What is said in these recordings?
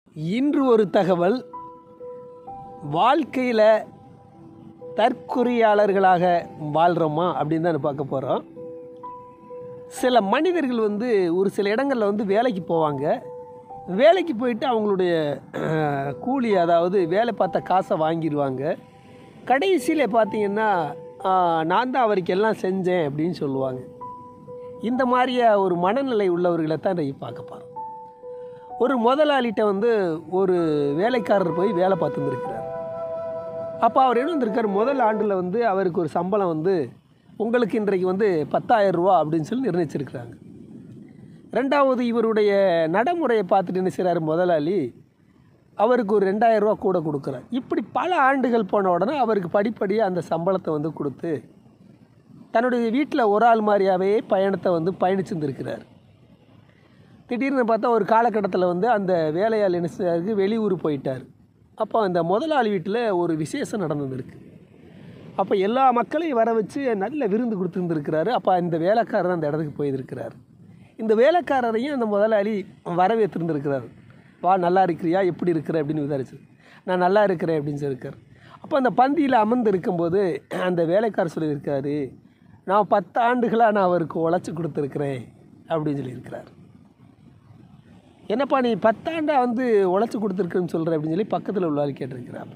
இன்று ஒரு தகவல் வாழ்க்கையில் தற்கொலையாளர்களாக வாழ்கிறோமா அப்படின்னு தான் பார்க்க போகிறோம் சில மனிதர்கள் வந்து ஒரு சில இடங்களில் வந்து வேலைக்கு போவாங்க வேலைக்கு போயிட்டு அவங்களுடைய அஹ், கூலி அதாவது வேலை பார்த்த காசை வாங்கிடுவாங்க கடைசியில் பார்த்தீங்கன்னா ஆஹ், நான் தான் அவருக்கு எல்லாம் செஞ்சேன் அப்படின்னு சொல்லுவாங்க இந்த மாதிரியா ஒரு மனநிலை உள்ளவர்களை தான் இன்றைக்கி பார்க்க போகிறோம் ஒரு முதலாளிகிட்ட வந்து ஒரு வேலைக்காரர் போய் வேலை பார்த்துருந்துருக்கிறார் அப்போ அவர் என்ன வந்திருக்கார் முதல் ஆண்டில் வந்து அவருக்கு ஒரு சம்பளம் வந்து உங்களுக்கு இன்றைக்கு வந்து 10000 ரூபா அப்படின்னு சொல்லி நிர்ணயிச்சிருக்கிறாங்க ரெண்டாவது இவருடைய நடைமுறையை பார்த்துட்டு என்ன செய்கிறாரு முதலாளி அவருக்கு ஒரு 2000 ரூபா கூட கொடுக்குறார் இப்படி பல ஆண்டுகள் போன உடனே அவருக்கு படிப்படியாக அந்த சம்பளத்தை வந்து கொடுத்து தன்னுடைய வீட்டில் ஒரு ஆள் மாதிரியாவே பயணத்தை வந்து பயணிச்சிருந்துருக்கிறார் திடீர்னு பார்த்தா ஒரு காலகட்டத்தில் வந்து அந்த வேலையாள் என்ன செய்யாருக்கு வெளியூர் போயிட்டார் அப்போ அந்த முதலாளி வீட்டில் ஒரு விசேஷம் நடந்துருக்கு அப்போ எல்லா மக்களையும் வர வச்சு நல்ல விருந்து கொடுத்துருந்துருக்கிறாரு அப்போ இந்த வேலைக்காரர் அந்த இடத்துக்கு போயிருக்கிறார் இந்த வேலைக்காரரையும் அந்த முதலாளி வரவேற்றிருந்துருக்கிறார் வா நல்லா இருக்கிறியா எப்படி இருக்கிற அப்படின்னு விசாரிச்சு நான் நல்லா இருக்கிறேன் அப்படின்னு சொல்லியிருக்கார் அப்போ அந்த பந்தியில் அமர்ந்து இருக்கும்போது அந்த வேலைக்காரர் சொல்லியிருக்காரு நான் பத்து ஆண்டுகளாக நான் அவருக்கு உழைச்சி கொடுத்துருக்குறேன் அப்படின்னு சொல்லியிருக்கிறார் என்னப்பா நீ பத்தாண்டா வந்து உழைச்சி கொடுத்துருக்குன்னு சொல்கிற அப்படின்னு சொல்லி பக்கத்தில் உள்ள ஆள் கேட்டிருக்கிறார்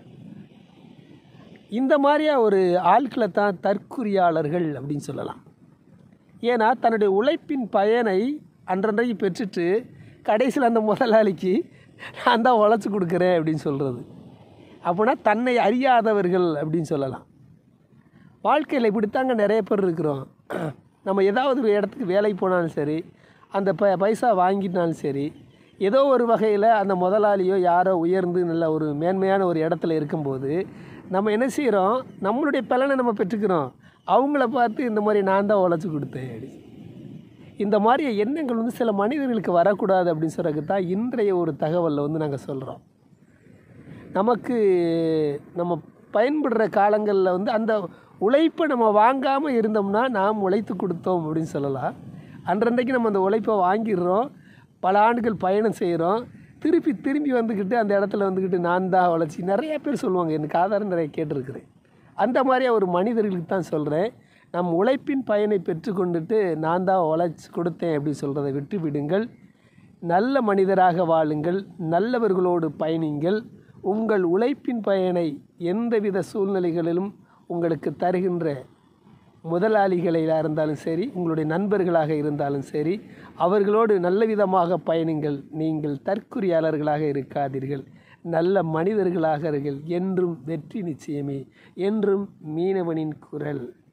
இந்த மாதிரியா ஒரு ஆட்களை தான் தற்குறியாளர்கள் அப்படின்னு சொல்லலாம் ஏன்னா தன்னுடைய உழைப்பின் பயனை அன்றன்றைக்கு பெற்றுட்டு கடைசியில் அந்த முதலாளிக்கு நான் தான் உழைச்சி கொடுக்குறேன் அப்படின்னு சொல்கிறது அப்படின்னா தன்னை அறியாதவர்கள் அப்படின்னு சொல்லலாம் வாழ்க்கையில் இப்படித்தாங்க நிறைய பேர் இருக்கிறோம் நம்ம ஏதாவது ஒரு இடத்துக்கு வேலைக்கு போனாலும் சரி அந்த ப பைசா வாங்கினாலும் சரி ஏதோ ஒரு வகையில் அந்த முதலாளியோ யாரோ உயர்ந்து நல்ல ஒரு மேன்மையான ஒரு இடத்துல இருக்கும்போது நம்ம என்ன செய்கிறோம் நம்மளுடைய பலனை நம்ம பெற்றுக்கிறோம் அவங்கள பார்த்து இந்த மாதிரி நான் தான் உழைச்சி கொடுத்தேன் அப்படி இந்த மாதிரி எண்ணங்கள் வந்து சில மனிதர்களுக்கு வரக்கூடாது அப்படின்னு சொல்கிறதுக்கு தான் இன்றைய ஒரு தகவலில் வந்து நாங்கள் சொல்கிறோம் நமக்கு நம்ம பயன்படுற காலங்களில் வந்து அந்த உழைப்பை நம்ம வாங்காமல் இருந்தோம்னா நாம் உழைத்து கொடுத்தோம் அப்படின்னு சொல்லலாம் அன்றன்றைக்கு நம்ம அந்த உழைப்பை வாங்கிடுறோம் பல ஆண்டுகள் பயணம் செய்கிறோம் திருப்பி திரும்பி வந்துக்கிட்டு அந்த இடத்துல வந்துக்கிட்டு நான் தான் உழைச்சி நிறைய பேர் சொல்லுவாங்க எனக்கு ஆதாரம் நிறைய கேட்டிருக்கிறேன் அந்த மாதிரியா ஒரு மனிதர்களுக்கு தான் சொல்கிறேன் நம் உழைப்பின் பயனை பெற்றுக்கொண்டுட்டு நான் தான் உழைச்சி கொடுத்தேன் அப்படின்னு சொல்கிறத விட்டு விடுங்கள் நல்ல மனிதராக வாழுங்கள் நல்லவர்களோடு பயணிங்கள் உங்கள் உழைப்பின் பயனை எந்தவித சூழ்நிலைகளிலும் உங்களுக்கு தருகின்ற முதலாளிகளாக இருந்தாலும் சரி உங்களுடைய நண்பர்களாக இருந்தாலும் சரி அவர்களோடு நல்ல விதமாக பயணிங்கள் நீங்கள் தற்குறியாளர்களாக இருக்காதீர்கள் நல்ல மனிதர்களாக இருங்கள் என்றும் வெற்றி நிச்சயமே என்றும் மீனவனின் குரல்